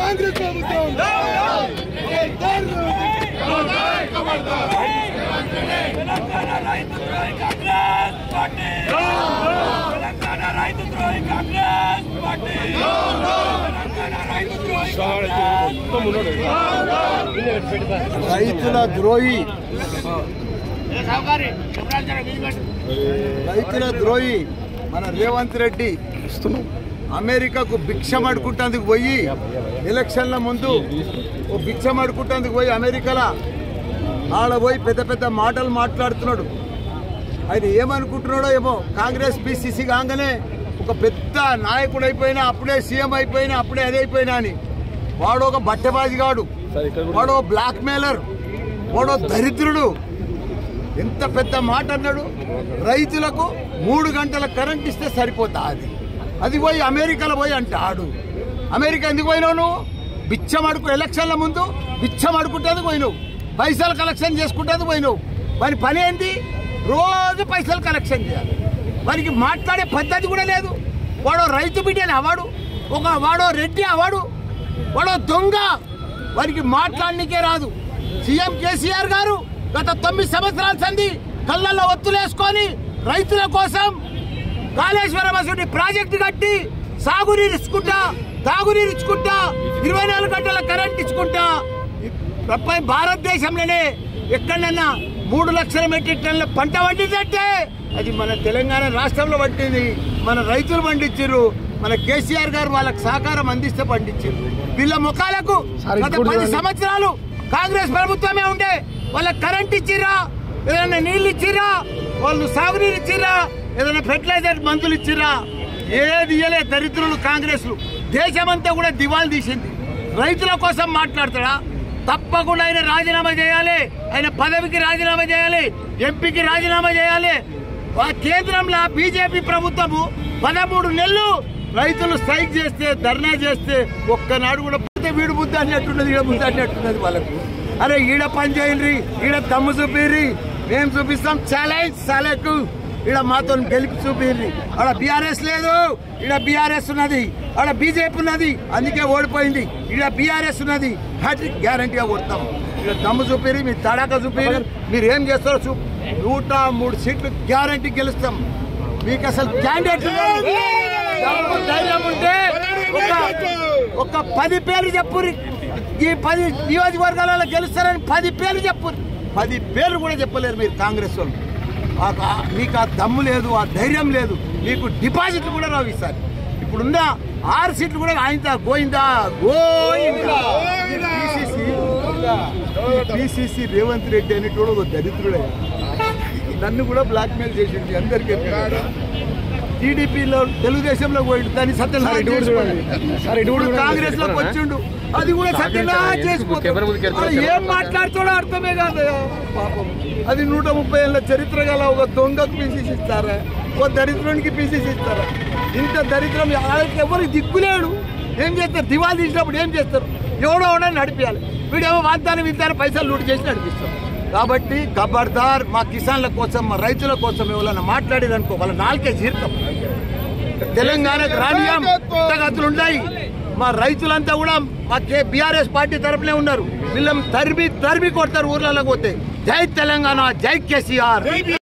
కాంగ్రెస్ ప్రభుత్వం తెలంగాణ రైతు ద్రోహి కాంగ్రెస్ పార్టీ తెలంగాణ రైతు ద్రోహి కాంగ్రెస్ పార్టీ తెలంగాణ రైతు ద్రోహి రైతుల ద్రోహి రైతుల ద్రోహి మన రేవంత్ రెడ్డి అమెరికాకు భిక్షం అడుకుంటందుకు పోయి ఎలక్షన్ల ముందు ఓ భిక్షం అడుకుంటందుకు పోయి అమెరికాలో ఆడ పోయి పెద్ద పెద్ద మాటలు మాట్లాడుతున్నాడు ఆయన ఏమనుకుంటున్నాడో ఏమో కాంగ్రెస్ పిసిసి కాగానే ఒక పెద్ద నాయకుడు అయిపోయినా అప్పుడే సీఎం అయిపోయినా అప్పుడే అది అయిపోయినా అని వాడు ఒక బట్టబాజిగాడు వాడు ఒక బ్లాక్ మెయిలర్ వాడు దరిద్రుడు ఎంత పెద్ద మాట అన్నాడు రైతులకు మూడు గంటల కరెంట్ ఇస్తే సరిపోతా అది అది పోయి అమెరికాలో పోయి అంటాడు అమెరికా ఎందుకు పోయినావు నువ్వు బిచ్చం అడుకు ఎలక్షన్ల ముందు బిచ్చం అడుకుంటుంది పోయినావు పైసలు కలెక్షన్ చేసుకుంటుంది పోయినావు వాని పని ఏంటి రోజు పైసలు కలెక్షన్ చేయాలి వానికి మాట్లాడే పద్ధతి కూడా లేదు వాడో రైతు బిడ్డని అవాడు ఒక వాడో రెడ్డి అవాడు వాడో దొంగ వారికి మాట్లాడనికే రాదు సీఎం కేసీఆర్ గారు గత తొమ్మిది సంవత్సరాల సంది కళ్ళల్లో ఒత్తులేసుకొని రైతుల కోసం కాళేశ్వరం అసలు ప్రాజెక్టు కట్టి సాగునీరు ఇచ్చుకుంటా తాగునీరు ఇచ్చుకుంటా ఇరవై నాలుగు గంటల కరెంట్ ఇచ్చుకుంటా ప్రపంచ భారతదేశంలోనే ఎక్కడన్నా మూడు లక్షల మెట్రిక్ టన్నుల పంట పండిందంటే అది మన తెలంగాణ రాష్ట్రంలో పట్టింది మన రైతులు పండించారు మన కేసీఆర్ గారు వాళ్ళకి సహకారం అందిస్తే పండించారు వీళ్ళ ముఖాలకు గత పది సంవత్సరాలు కాంగ్రెస్ ప్రభుత్వమే ఉండే వాళ్ళకి కరెంట్ ఇచ్చిరా ఏదైనా నీళ్లు ఇచ్చిరా వాళ్ళు సాగునీరు ఇచ్చిరా ఏదైనా ఫెర్టిలైజర్ మందులు ఇచ్చిరా ఏది ఇయ్యలే దరిద్రులు కాంగ్రెస్ దేశమంతా కూడా దివాలు తీసింది రైతుల కోసం మాట్లాడతాడా తప్పకుండా ఆయన రాజీనామా చేయాలి ఆయన పదవికి రాజీనామా చేయాలి ఎంపీకి రాజీనామా చేయాలి ఆ కేంద్రంలో బీజేపీ ప్రభుత్వము పదమూడు నెలలు రైతులు స్ట్రైక్ చేస్తే ధర్నా చేస్తే ఒక్కనాడు కూడా పోతే వీడు బుద్ధి అన్నట్టున్నది ఈడ బుద్ధి అన్నట్టున్నది వాళ్ళకు అరే ఈడ పని చేయండి ఈడ దమ్ము చూపిర్రి మేము చూపిస్తాం ఛాలెంజ్ చాలకు ఈడ మాతో గెలిపి చూపిర్రి ఆడ బీఆర్ఎస్ లేదు ఈడ బీఆర్ఎస్ ఉన్నది ఆడ బీజేపీ ఉన్నది అందుకే ఓడిపోయింది ఈడ బీఆర్ఎస్ ఉన్నది హ్యాట్రిక్ గ్యారంటీగా కొడతాం ఈడ దమ్ము చూపిరి మీ తడాక చూపిరి మీరు ఏం చేస్తారో చూ నూట మూడు సీట్లు గ్యారంటీ గెలుస్తాం మీకు అసలు క్యాండిడేట్ ధైర్యం ఉంటే ఒక- ఒక పది పేర్లు చెప్పుర్రి ఈ పది నియోజకవర్గాలలో గెలుస్తారని పది పేర్లు చెప్పుర్రి పది పేర్లు కూడా చెప్పలేరు మీరు కాంగ్రెస్ వాళ్ళు ఆ- ఆ- మీకు ఆ దమ్ము లేదు ఆ ధైర్యం లేదు మీకు డిపాజిట్లు కూడా రావు ఈసారి ఇప్పుడున్న ఆరు సీట్లు కూడా ఆయనతో గోయిందా గోయిందా పిసిసి రేవంత్ రెడ్డి అనేటోడు ఒక దరిద్రుడే నన్ను కూడా బ్లాక్ మెయిల్ చేసింది అందరికీ టీడీపీలో తెలుగుదేశంలో పోయిండు దాన్ని సత్యనారాయణ చేసుకోండి కాంగ్రెస్ లోకి వచ్చిండు అది కూడా సత్యనారాయణ చేసుకోండి ఏం మాట్లాడుతాడో అర్థమే కాదు పాపం అది నూట ముప్పై ఏళ్ళ చరిత్ర గల ఒక దొంగకు పీసీసీ ఇస్తారా ఒక దరిద్రునికి పీసీసీ ఇస్తారా ఇంత దరిద్రం వాళ్ళకి ఎవరికి దిక్కులేడు ఏం చేస్తారు దివాళీ తీసినప్పుడు ఏం చేస్తారు ఎవడో ఎవడో నడిపించాలి వీడేమో వాగ్దానం విద్దాన్ని పైసలు లూట్ చేసి నడిపిస్తాం కాబట్టి ఖబర్దార్ మా కిసాన్ల కోసం మా రైతుల కోసం ఎవరైనా మాట్లాడారనుకో వాళ్ళ నాలుకే జీర్తం తెలంగాణకు రానియం పుట్టగతులు ఉన్నాయి మా రైతులంతా కూడా మా బీఆర్ఎస్ పార్టీ తరపునే ఉన్నారు వీళ్ళని తరిమి తరిమి కొడతారు ఊర్లలో పోతే జై తెలంగాణ జై కేసీఆర్